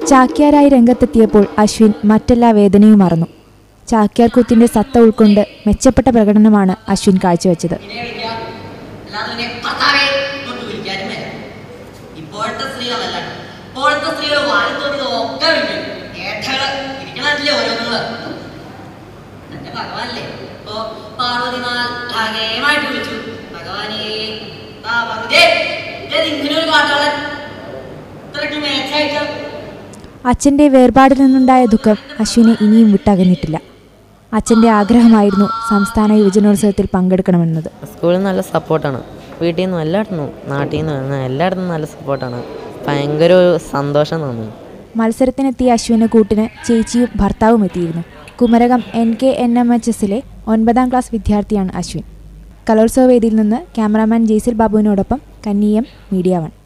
ചാക്യാരായി രംഗത്തെത്തിയപ്പോൾ അശ്വിൻ മറ്റെല്ലാ വേദനയും മറന്നു ചാക്യാർ കൂത്തിന്റെ സത്ത ഉൾക്കൊണ്ട് മെച്ചപ്പെട്ട പ്രകടനമാണ് അശ്വിൻ കാഴ്ചവെച്ചത് ഇങ്ങനെ വിളിക്കുക അല്ലാതെ പിന്നെ ഭർത്താവേ കൊണ്ട് വിളിക്കാനും വരാം ഇപ്പോഴത്തെ സ്ത്രീകളല്ല ഇപ്പോഴത്തെ സ്ത്രീകൾ വാരി തോന്നിയതൊക്കെ വിളിക്കും ഏട്ടകള് ഇരിക്കണല്ലേ ഓരോന്നുകള് എന്റെ ഭഗവാനല്ലേ ഇപ്പൊ പാർവതി നാൾ ഭാഗേമായിട്ട് വിളിച്ചു ഭഗവാനേ ആ ഭഗവതേ ഇത് ഇങ്ങനെ ഒരു കാട്ടാളൻ ഇത്രയ്ക്ക് മേച്ചായിട്ട് അച്ഛന്റെ വേർപാടിൽ നിന്നുണ്ടായ ദുഃഖം അശ്വിനെ ഇനിയും വിട്ടകന്നിട്ടില്ല അച്ഛന്റെ ആഗ്രഹമായിരുന്നു സംസ്ഥാന യുവജനോത്സവത്തിൽ പങ്കെടുക്കണമെന്നത് സ്കൂളിൽ നല്ല സപ്പോർട്ടാണ് വീട്ടിൽ നിന്നും എല്ലായിടത്തും നാട്ടിൽ നിന്ന് എല്ലായിടത്തും നല്ല സപ്പോർട്ടാണ് ഭയങ്കര ഒരു സന്തോഷം തോന്നുന്നു മത്സരത്തിനെത്തിയ അശ്വിന് കൂട്ടിന് ചേച്ചിയും ഭർത്താവും എത്തിയിരുന്നു Kumarakom N K N M H എസിലെ ഒൻപതാം ക്ലാസ് വിദ്യാർത്ഥിയാണ് അശ്വിൻ കലോത്സവ വേദിയിൽ നിന്ന് ക്യാമറാമാൻ ജെയ്സിൽ ബാബുവിനോടൊപ്പം കന്നിയം മീഡിയ വൺ